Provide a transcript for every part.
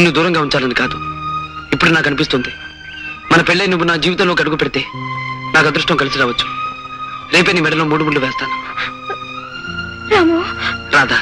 నిన్ను దూరంగా ఉంచాలని కాదు ఇప్పుడు నాకు అనిపిస్తుంది మన పెళ్ళై నువ్వు నా జీవితంలోకి అడుగు పెడితే నాకు అదృష్టం కలిసి రావచ్చు రేపే నీ మెడలో మూడు ముళ్ళు వేస్తాను రాము రాధా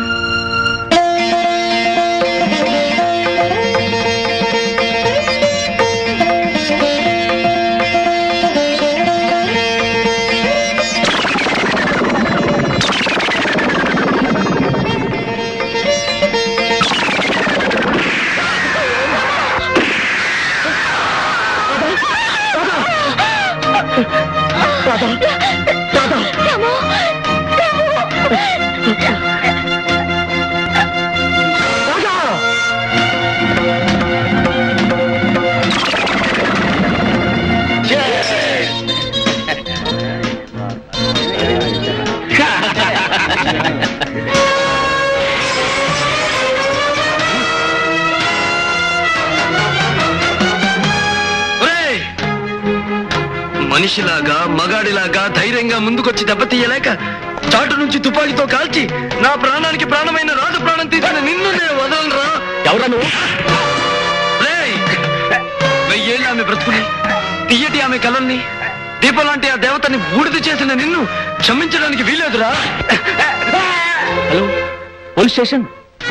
ఒరేయ్! మనిషిలాగా మగాడిలాగా ధైర్యంగా ముందుకొచ్చి దెబ్బతీయలేక చాటు నుంచి తుపాకీతో కాల్చి నా ప్రాణానికి ప్రాణమైన రాజు ప్రాణం తీసిన నిన్ను నేను వదలరా ఎవరా నువ్వు రేయ్! వెయ్యేళ్ళు ఆమె బ్రతుకుని తీయటి ఆమె కలల్ని దీపం లాంటి ఆ దేవతని బూడిద చేసిన నిన్ను క్షమించడానికి వీలేదురా హలో పోలీస్ స్టేషన్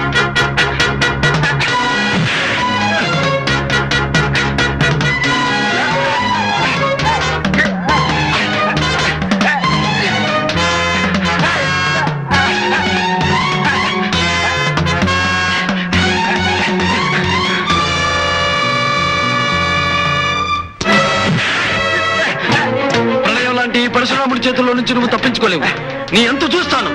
ప్రళయం లాంటి ఈ పరశురాముడి చేతుల్లో నుంచి నువ్వు తప్పించుకోలేవు నీ ఎంత చూస్తాను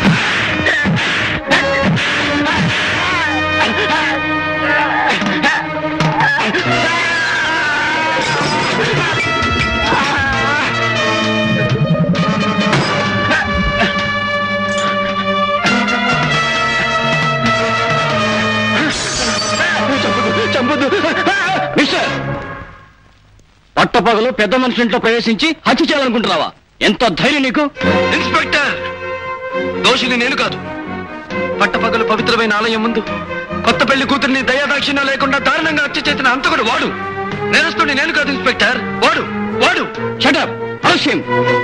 చంపదు మిస్టర్ పట్టపగలు పెద్ద మనిషి ఇంట్లో ప్రవేశించి హత్య చేయాలనుకుంటున్నావా ఎంత ధైర్యం నీకు ఇన్స్పెక్టర్ దోషిని నేను కాదు పట్టపగలు పవిత్రమైన ఆలయం ముందు కొత్త పెళ్లి కూతుర్ని దయాదాక్షిణ్యం లేకుండా దారుణంగా హత్య చేసిన అంతకుడు వాడు నేరస్తుని నేను కాదు ఇన్స్పెక్టర్ వాడు వాడు షటప్ అవశ్యం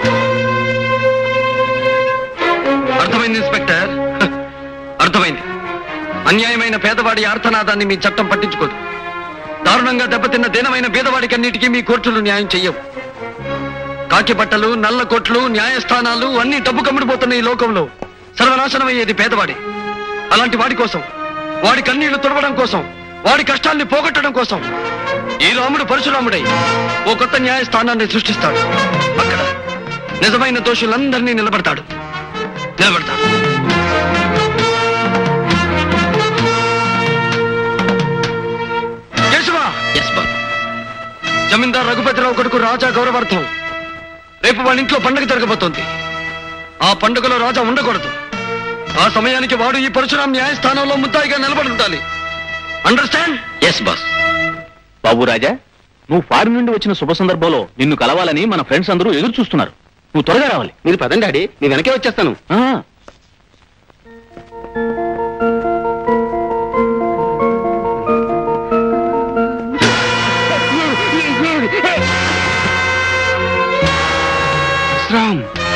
అర్థమైంది ఇన్స్పెక్టర్ హ, అర్థమైంది అన్యాయమైన పేదవాడి ఆర్తనాదాన్ని మీ చట్టం పట్టించుకోదు దారుణంగా దెబ్బతిన్న దీనమైన పేదవాడికి అన్నిటికీ మీ కోర్టులు న్యాయం చెయ్యవు కాకి బట్టలు నల్ల కోట్లు న్యాయస్థానాలు అన్ని డబ్బు కమ్ముడిపోతున్న ఈ లోకంలో సర్వనాశనం అయ్యేది పేదవాడి అలాంటి వాడి కోసం వాడి కన్నీళ్లు తుడవడం కోసం వాడి కష్టాల్ని పోగొట్టడం కోసం ఈ రాముడు పరశురాముడై ఓ కొత్త న్యాయస్థానాన్ని సృష్టిస్తాడు అక్కడ నిజమైన దోషులందరినీ నిలబడతాడు నిలబడతాడు కేశవా ఎస్ బాబు జమీందార్ రఘుపతిరావు కొడుకు రాజా గౌరవార్థం రేపు వాళ్ళ ఇంట్లో పండుగ జరగబోతోంది ఆ పండుగలో రాజా ఉండకూడదు ఆ సమయానికి వాడు ఈ పరశురాం న్యాయస్థానంలో ముద్దాయిగా నిలబడి ఉండాలి అండర్స్టాండ్ ఎస్ బాస్ బాబు రాజా నువ్వు ఫారిన్ నుండి వచ్చిన శుభ సందర్భంలో నిన్ను కలవాలని మన ఫ్రెండ్స్ అందరూ ఎదురు చూస్తున్నారు నువ్వు త్వరగా రావాలి మీరు పదండి డాడీ నేను వెనకే వచ్చేస్తాను ఆ, రామ్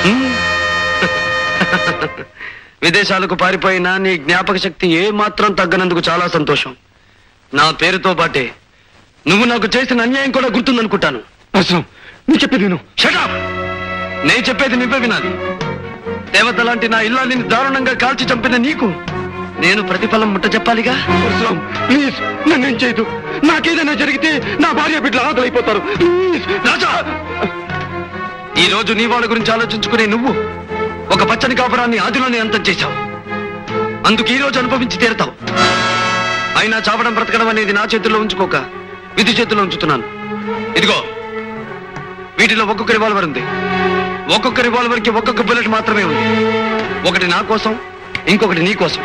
విదేశాలకు పారిపోయినా నీ జ్ఞాపక శక్తి ఏ మాత్రం తగ్గనందుకు చాలా సంతోషం నా పేరుతో పాటే నువ్వు నాకు చేసిన అన్యాయం కూడా గుర్తుందనుకుంటాను పరశురాం నువ్వు చెప్పేది విను షటప్ నేను చెప్పేది నువ్వే వినాలి దేవత లాంటి నా ఇల్లాలిని దారుణంగా కాల్చి చంపిన నీకు నేను ప్రతిఫలం ముట్ట చెప్పాలిగా పరశురాం ప్లీజ్ నన్ను ఏం చేయదు నాకేదైనా జరిగితే నా భార్య బిడ్డలు ఆకలైపోతారు ప్లీజ్ రాజా ఈ రోజు నీ వాళ్ళ గురించి ఆలోచించుకునే నువ్వు ఒక పచ్చని కాపురాన్ని ఆదిలోనే అంతం చేశావు అందుకు ఈ రోజు అనుభవించి తీరతావు అయినా చావడం బ్రతకడం అనేది నా చేతుల్లో ఉంచుకోక విధి చేతుల్లో ఉంచుతున్నాను ఇదిగో వీటిలో ఒక్కొక్క రివాల్వర్ ఉంది ఒక్కొక్క రివాల్వర్ కి ఒక్కొక్క బుల్లెట్ మాత్రమే ఉంది ఒకటి నా కోసం ఇంకొకటి నీ కోసం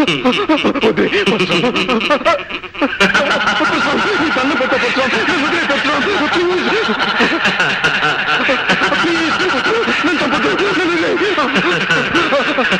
వదిలే, పరశురామ్. పరశురామ్, నీ దండం పెట్ట పరశురామ్. నన్ను వదిలే, పరశురామ్. ప్లీజ్. ప్లీజ్, పరశురామ్. నన్ను చంపొద్దు. నన్ను వదిలే.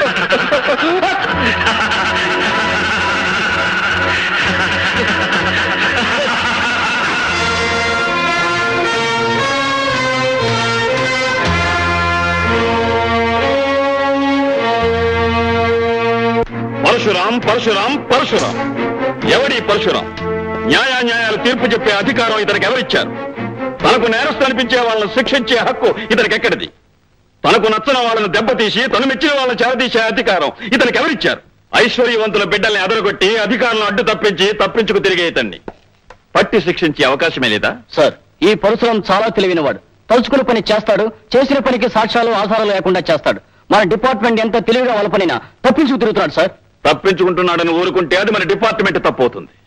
పరశురాం పరశురాం పరశురాం ఎవడి పరశురాం న్యాయాన్యాయాలు తీర్పు చెప్పే అధికారం ఇతనికి ఎవరిచ్చారు తనకు నేరస్తు అనిపించే వాళ్ళని శిక్షించే హక్కు ఇతనికి ఎక్కడిది తనకు నచ్చిన వాళ్ళని దెబ్బతీసి తను మెచ్చిన వాళ్ళని చేరదీసే అధికారం ఇతనికి ఎవరిచ్చారు ఐశ్వర్యవంతుల బిడ్డల్ని అదరగొట్టి అధికారులను అడ్డు తప్పించి తప్పించుకు తిరిగే ఇతన్ని పట్టి శిక్షించే అవకాశమే లేదా సార్ ఈ పరశురం చాలా తెలివినవాడు తలుచుకున్న పని చేస్తాడు చేసిన పనికి సాక్ష్యాలు ఆధారాలు లేకుండా చేస్తాడు మన డిపార్ట్మెంట్ ఎంత తెలివిగా వాళ్ళ పనినా తప్పించుకు తిరుగుతున్నాడు సార్ తప్పించుకుంటున్నాడని ఊరుకుంటే అది మన డిపార్ట్మెంట్ తప్పవుతుంది